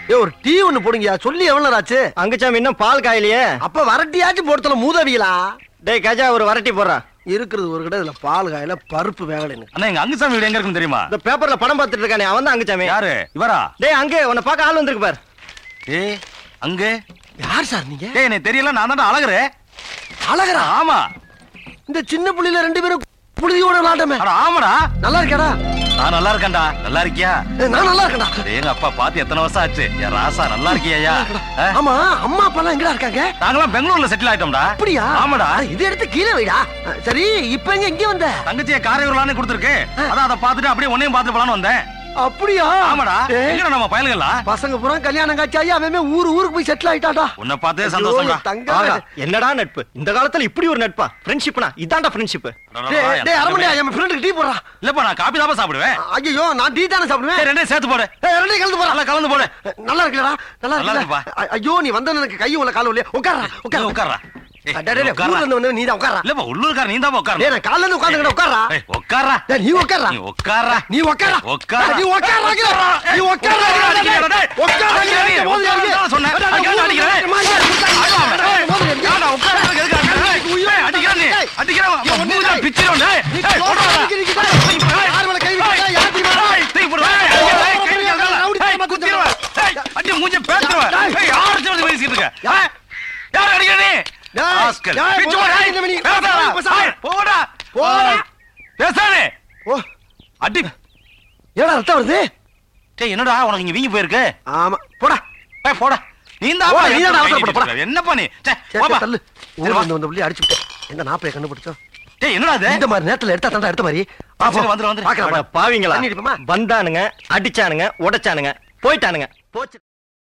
ஏ ஒரு டீ ஒண்ணு போடுங்கயா சொல்லி எவ்வளவு நேரம் ஆச்சு அங்குச்சாமி இன்னும் பால் காயிலையே அப்ப வரட்டியாச்சும் போடுத்தல மூதவிகளா டேய் கஜா ஒரு வரட்டி போடுறான் இருக்கிறது ஒரு கடை இதுல பால் காயில பருப்பு வேகலைன்னு அண்ணா எங்க அங்குசாமி வீடு எங்க இருக்குன்னு தெரியுமா இந்த பேப்பர்ல படம் பார்த்துட்டு இருக்கானே அவன் தான் அங்குச்சாமி யாரு இவரா டேய் அங்கே உன்னை பார்க்க ஆள் வந்திருக்கு பாரு ஏய் அங்க யார் சார் நீங்க ஏய் எனக்கு தெரியல நான் தான் அழகுறே அழகரா ஆமா இந்த சின்ன புள்ளில ரெண்டு பேரும் புழுதியோட விளாட்டமே அட ஆமாடா நல்லா இருக்கேடா நான் நல்லா இருக்கேன்டா நல்லா இருக்கியா ஏய், நான் நல்லா இருக்கேன்டா டேய், எங்க அப்பா பாத்து எத்தனை வருஷம் ஆச்சு என் ராசா நல்லா இருக்கியா ஆமா அம்மா அப்பா எல்லாம் எங்கடா இருக்காங்க நாங்களாம் பெங்களூர்ல செட்டில் ஆயிட்டோம்டா அப்படியா ஆமாடா அட, இது எடுத்து கீழே வைடா அஹ், சரி இப்ப எங்க இங்க வந்த தங்கச்சியை காரையூர்லான்னு கொடுத்துருக்கு அதான் அதை பார்த்துட்டு அப்படியே உன்னையும் பார்த்து போலான்னு வந்தேன் அப்படியா ஆமாடா ஏய், எங்கடா நம்ம பயலுங்களா பசங்க பூரா கல்யாணம் காட்சி ஆகி அவன் ஊரு ஊருக்கு போய் செட்டில் ஆயிட்டாடா உன்னை பார்த்தே சந்தோஷம்டா ஐயோ, தங்கம். ஆகா, என்னடா நட்பு இந்த காலத்துல இப்படி ஒரு நட்பா ஃப்ரெண்ட்ஷிப்னா இதான்டா ஃப்ரெண்ட்ஷிப் டேய், டேய், அரமணியா, என் ஃப்ரெண்டுக்கு டீ போடுறா இல்லப்பா நான் காபி தான் சாப்பிடுவேன் ஐயோ நான் டீ தானே சாப்பிடுவேன் ஏய், ரெண்டையும் சேர்த்து போடு ஏய், ரெண்டையும் கலந்து போறா நல்லா கலந்து போடு நல்லா இருக்குடா நல்லா நல்லா இருக்குடா இருக்குப்பா. ஐயோ நீ வந்த எனக்கு கை உள்ள கால இல்லையா உட்கார்றா நீ உட்கார்றா உட்கார்றா ஏய், டேய், டேய், டேய், உட்கார்றா. ஊர்ல இருந்து வந்து நீ தான் உட்கார்றா இல்லப்பா உள்ளூர்கார நீ தான் டேய் உட்காரணும் நான் காலைல இருந்து உட்கார்ந்துக்கிட்ட உட்கார்றா ஏய், உட்கார்றா டேய் நீ உட்கார்றா நீ உட்கார்றா நீ உட்கார்றா உட்கார்றா. நீ உட்கார்றா நீ உட்கார்றா அடிக்கிறா, டேய். உட்கார்றா அடிக்கிறா, நீ. உட்கார்றா தான் சொன்னேன். அடிக்கிறா, அடிக்கிறா, டேய். ஏன்டா, உட்கார்றா, எதுக்கு அடிக்கிற? ஏய், அடிக்கிறா நீ. அடிக்கிறா, உன் மூஞ்சில பிச்சிரும், டேய். ஏய், போடுறா. ஏய், தூக்கி போடு. ஏய், ஏய், கை வைக்காத. ஏய், குத்திருவேன். ஏய், அடி, மூஞ்சில பேத்துருவேன். ஏய், யாரை வச்சு வந்து பேசிட்டு இருக்க? ஏய், யாரை அடிக்கிற நீ? டேய், ராஸ்கல். டேய், பிச்சு போடு, ஏய், போடா, நீ. பேசாதடா. பேசாத. ஏய், போடா. போடா. பேசாதே. ஓ அடி. ஏடா ரத்தம் வருது டேய், என்னடா உனக்கு இங்க வீங்கி போயிருக்கு ஆமா போடா ஏய், போடா நீ தான் போடா, அப்பா நீ தான் எடுத்து அவசரப்பட, கையிட்டு போடா. இருக்க. என்னப்பா நீ சே, சரி, போப்பா. சரி, தள்ளு சரி, ஊர்ல வா. வந்து வந்த புள்ளி அடிச்சு விட்டேன் எந்த நாப்பைய கண்டுபிடிச்சோம் டேய், என்னடா இது இந்த மாதிரி நேரத்துல எடுத்தா தாண்டா எடுத்த மாதிரி ஆ, போ. சரி, வந்துரு, வந்துரு. பார்க்கலாம், அட வா. பாவிங்களா தண்ணி அடிப்போமா? வந்தானுங்க அடிச்சானுங்க உடைச்சானுங்க போயிட்டானுங்க போச்சு